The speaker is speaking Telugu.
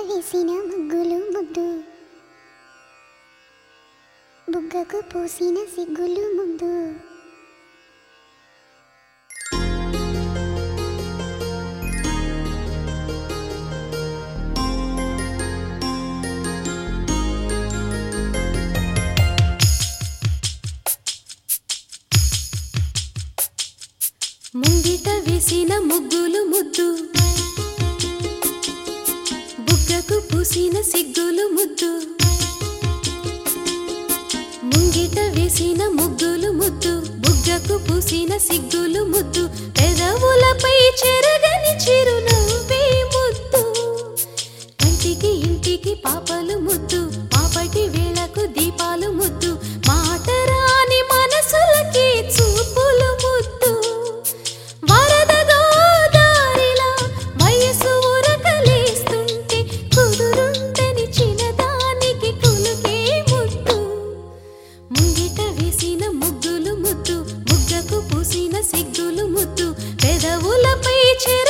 వేసిన ముగ్గులు ముద్దు బుగ్గకు పూసిన సిగ్గులు ముద్దు ముంగిట వేసిన ముగ్గులు ముద్దు బుగ్గకు పూసిన సిగ్గులు ముద్దు ముంగిట వేసిన ముగ్గులు ముద్దు బుగ్గకు పూసిన సిగ్గులు ముద్దు పెదవులపై చెరగని చిరునవ్వే ముద్దు కంటికి ఇంటికి పాపలు ముద్దు పాపటి వేళకు దీపాలు ముద్దు మాట రాని మనసులకి చూపులు ముద్దు వరద గోదారిలా వయసు ఉరకలేస్తుంటే కుదురుందని చిన్నదానికి కులుకే ముద్దు ముంగిట వేసిన ముగ్గులు ముద్దు బుగ్గకు పూసిన సిగ్గులు ముద్దు పెదవులపై చెర